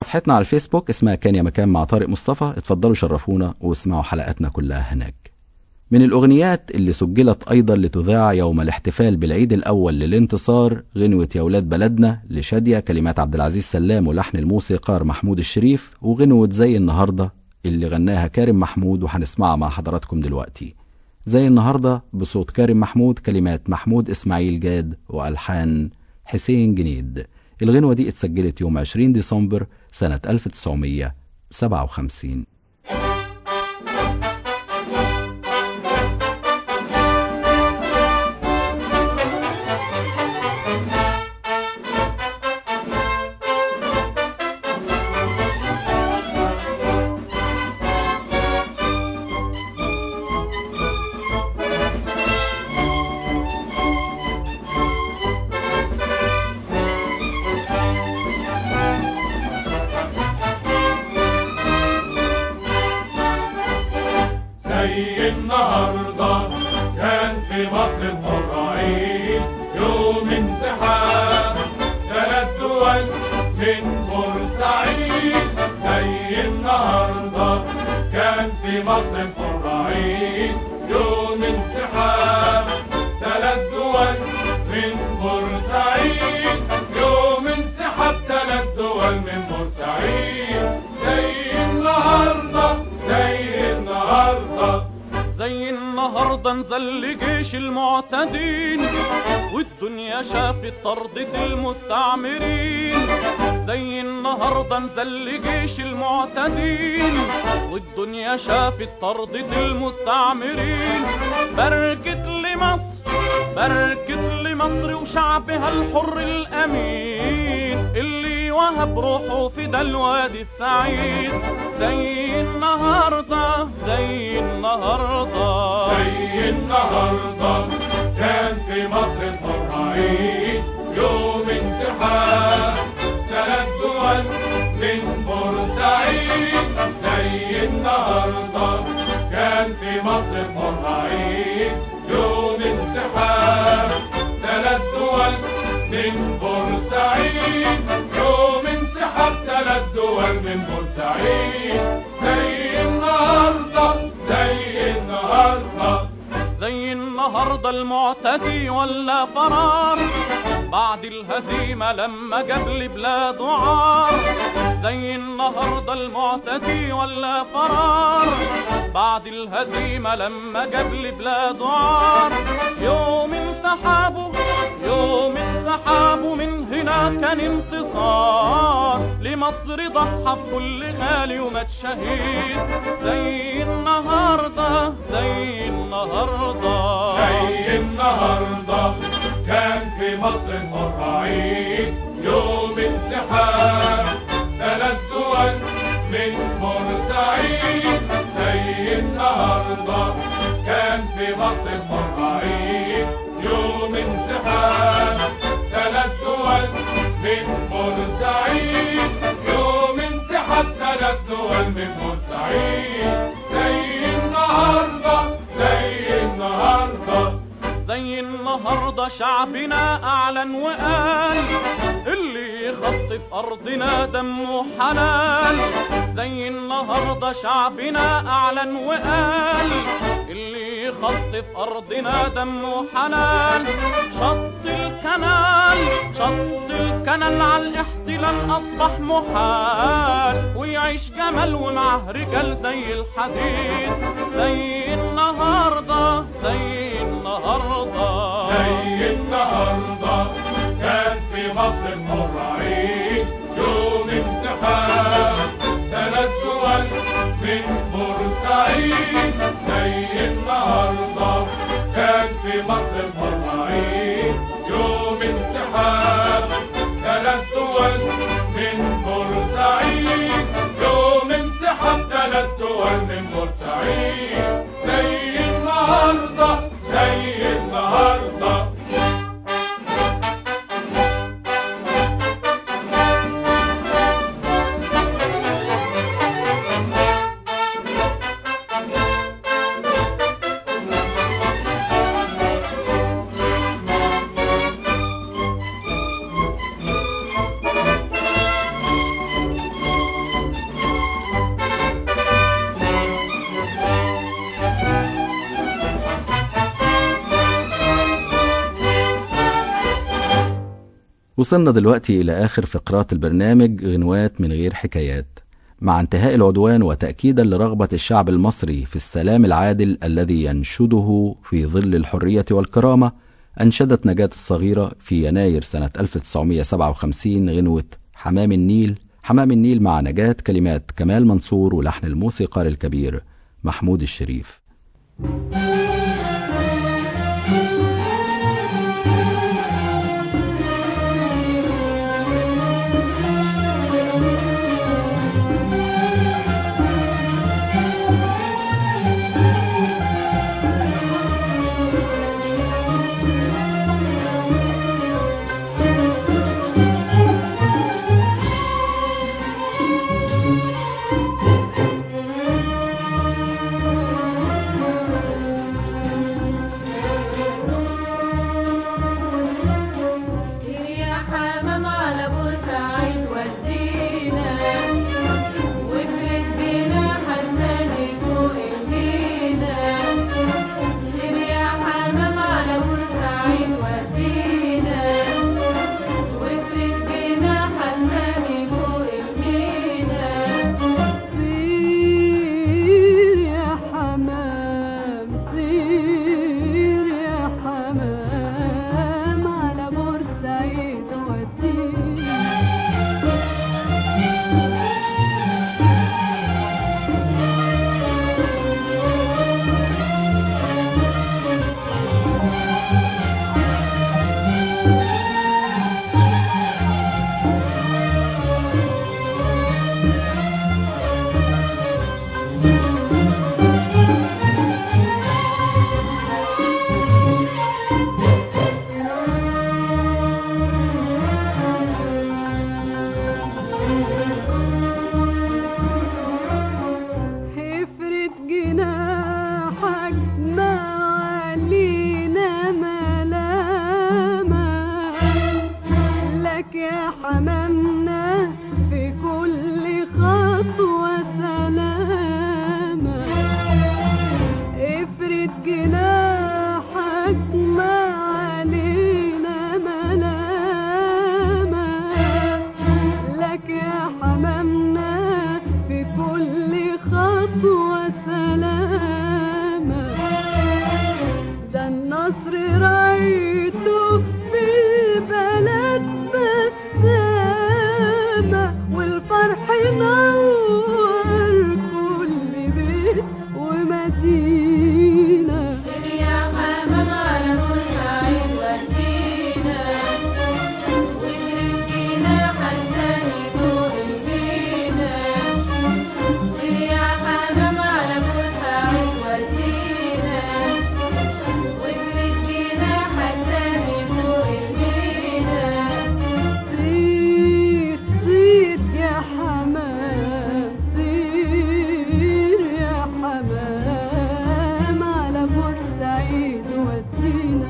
صفحتنا على الفيسبوك اسمها كان يا مكان مع طارق مصطفى اتفضلوا شرفونا واسمعوا حلقاتنا كلها هناك من الأغنيات اللي سجلت أيضا لتذاع يوم الاحتفال بالعيد الأول للانتصار غنوة يا ولاد بلدنا لشادية كلمات عبد العزيز سلام ولحن الموسيقار محمود الشريف وغنوة زي النهاردة اللي غناها كارم محمود وهنسمعها مع حضراتكم دلوقتي زي النهاردة بصوت كارم محمود كلمات محمود إسماعيل جاد وألحان حسين جنيد الغنوة دي اتسجلت يوم 20 ديسمبر سنة 1957 زي النهارده كان في مصر الحرعين يوم انسحاب ثلاث دول من بورسعيد زي النهارده كان في مصر الحرعين يوم انسحاب ثلاث دول من بورسعيد يوم انسحاب ثلاث دول من بورسعيد زي النهارده زي النهارده زي النهاردة نزل جيش المعتدين والدنيا شافت طردة المستعمرين زي النهاردة نزل جيش المعتدين والدنيا شافت طردة المستعمرين بركت لمصر بركت لمصر وشعبها الحر الأمين اللي وهب روحه في ده الوادي السعيد زي النهاردة زي النهاردة زي النهارده كان في مصر الحرعين يوم انسحاب ثلاث دول من بورسعيد زي النهارده كان في مصر الحرعين يوم انسحاب ثلاث دول من بورسعيد يوم انسحاب ثلاث دول من بورسعيد زي النهارده زي النهارده زي النهاردة المعتدي ولا فرار بعد الهزيمة لما جاب لبلاده عار زي النهاردة المعتدي ولا فرار بعد الهزيمة لما جاب لبلاده عار يوم انسحابه يوم انسحابه من هنا كان انتصار لمصر ضحى بكل غالي ومات شهيد زي النهارده زي النهارده زي النهارده كان في مصر الحرعين يوم انسحاب ثلاث دول من بورسعيد زي النهارده كان في مصر الحرعين يوم انسحاب ثلاث دول من بورسعيد يوم انسحاب ثلاث دول من بورسعيد زي النهارده زي النهارده زي النهارده شعبنا اعلن وقال اللي يخطف ارضنا دمه حلال زي النهارده شعبنا اعلن وقال اللي يخطف ارضنا دمه حلال شط الكنال شط الكنال على الاحتلال اصبح محال ويعيش جمل ومعه رجال زي الحديد زي النهارده زي النهارده زي النهارده كان في مصر الحرعين يوم انسحاب ثلاث دول من بورسعيد زي النهارده كان في مصر الحرعين يوم انسحاب ثلاث دول من بورسعيد يوم انسحاب ثلاث دول من بورسعيد زي النهارده زي النهارده وصلنا دلوقتي إلى آخر فقرات البرنامج غنوات من غير حكايات مع انتهاء العدوان وتأكيدا لرغبة الشعب المصري في السلام العادل الذي ينشده في ظل الحرية والكرامة أنشدت نجاة الصغيرة في يناير سنة 1957 غنوة حمام النيل حمام النيل مع نجاة كلمات كمال منصور ولحن الموسيقار الكبير محمود الشريف يا حمام على بورسعيد ودينا وافرد بينا حناني فوق المينا يا حمام على بورسعيد ودينا وافرد بينا حناني فوق المينا طير يا حمام طير يا حمام على بورسعيد ودينا افرد جناحك ما علينا ملامة لك يا حمامنا في كل خطوة سلامة افرد جناحك ما علينا ملامة لك يا حمامنا في كل خطوة سلامة ده النصر رايته في البلد بسامة والفرح نور كل بيت ومدينة يا حمام على بورسعيد ودينا وافرد بينا حناني فوق المينا يا حمام على بورسعيد ودينا وافرد بينا حناني فوق المينا طير طير يا حمام طير يا حمام على بورسعيد ودينا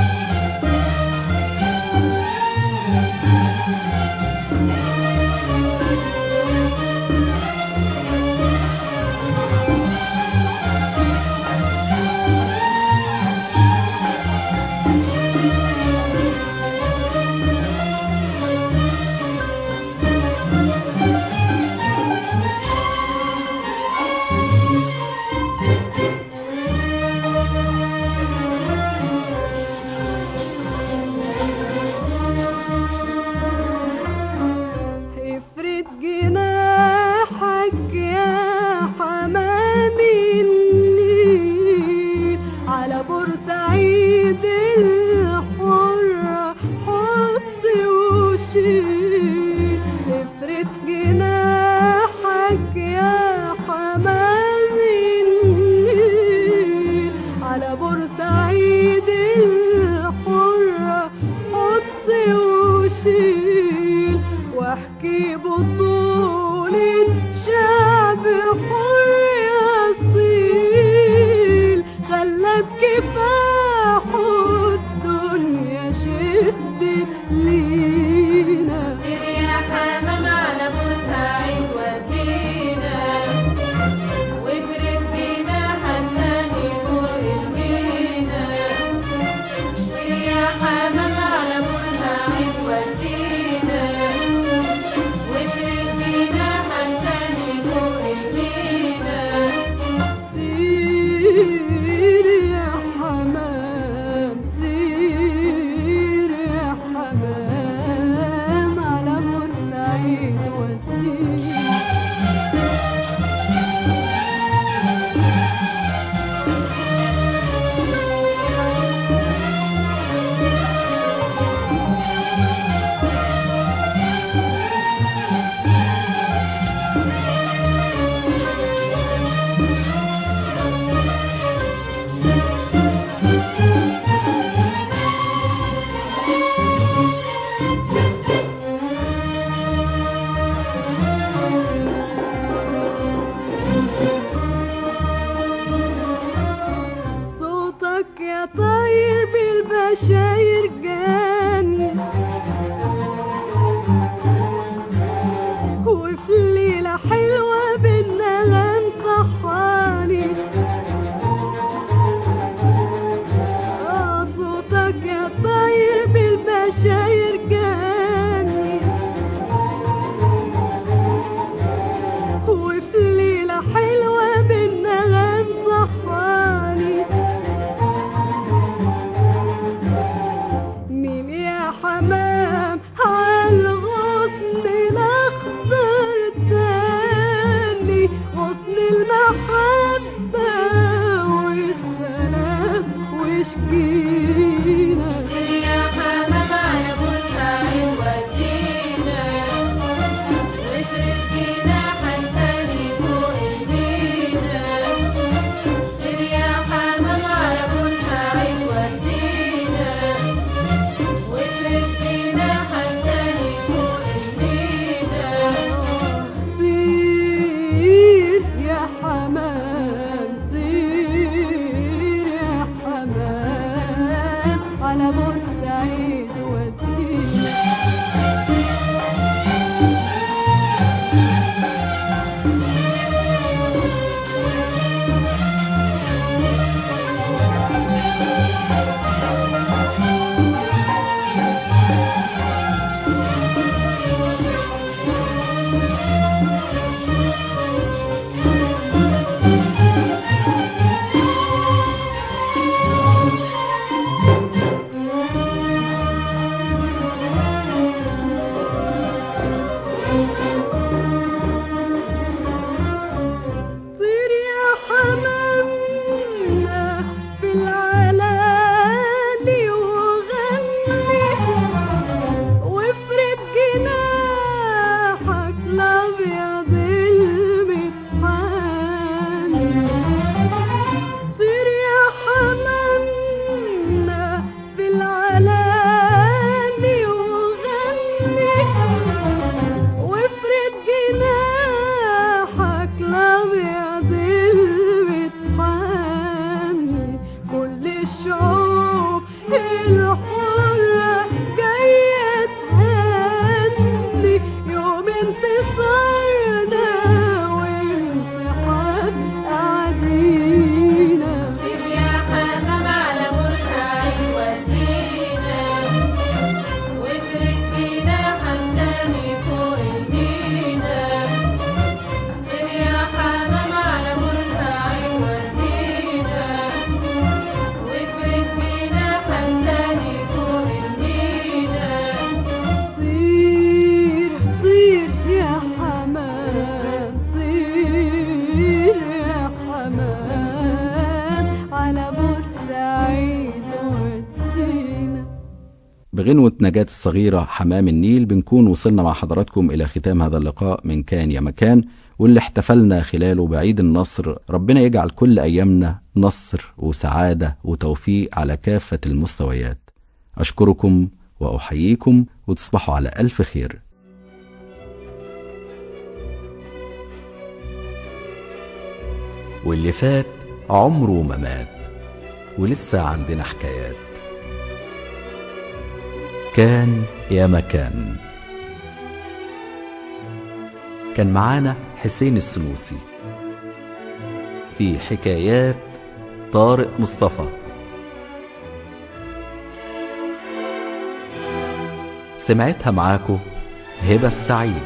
افرد جناحك يا حمام النيل على بورسعيد الحرة حط وشيل افرد جناحك يا حمام النيل على بورسعيد الحرة حط وشيل واحكي بطولة شعب حر أصيل خلى بكفاحه الدنيا شدت لينا يا حمام على بورسعيد ودينا وافرد بينا حناني فوق المينا يا حمام على بورسعيد ودينا وفي ليلة حلوة بالنغم صحاني آه صوتك يا طاير بالبشاير جاني وفي ليلة حلوة بالنغم صحاني مين يا حمام عالغصن الاخضر تاني غصن المحبة والسلام وشكينا يا حمام على بورسعيد ودينا وافرد جناحك تاني فوق المينا يا حمام على بورسعيد ودينا وافرد جناحك تاني فوق المينا طير يا حمام طير يا حمام على بورسعيد ودينا طير يا حمامنا في العلالي وغني وافرد جناحك الابيض المطحن طير يا حمامنا في العلالي وغني وافرد جناحك الابيض المطحن كل الشعوب الحرة جاية تهني يوم انتصارنا وانسحاب قاعدينا يا حمام على بورسعيد ودينا وافرد جناحك تاني فوق المينا يا حمام على بورسعيد ودينا وافرد جناحك تاني فوق المينا طير طير يا حمام طير يا حمام على بورسعيد ودينا بغنوة نجاة الصغيرة حمام النيل بنكون وصلنا مع حضراتكم إلى ختام هذا اللقاء من كان يا مكان واللي احتفلنا خلاله بعيد النصر ربنا يجعل كل أيامنا نصر وسعادة وتوفيق على كافة المستويات أشكركم وأحييكم وتصبحوا على ألف خير واللي فات عمره ما مات ولسه عندنا حكايات كان يا مكان كان معانا حسين السنوسي في حكايات طارق مصطفى سمعتها معاكو هبة السعيد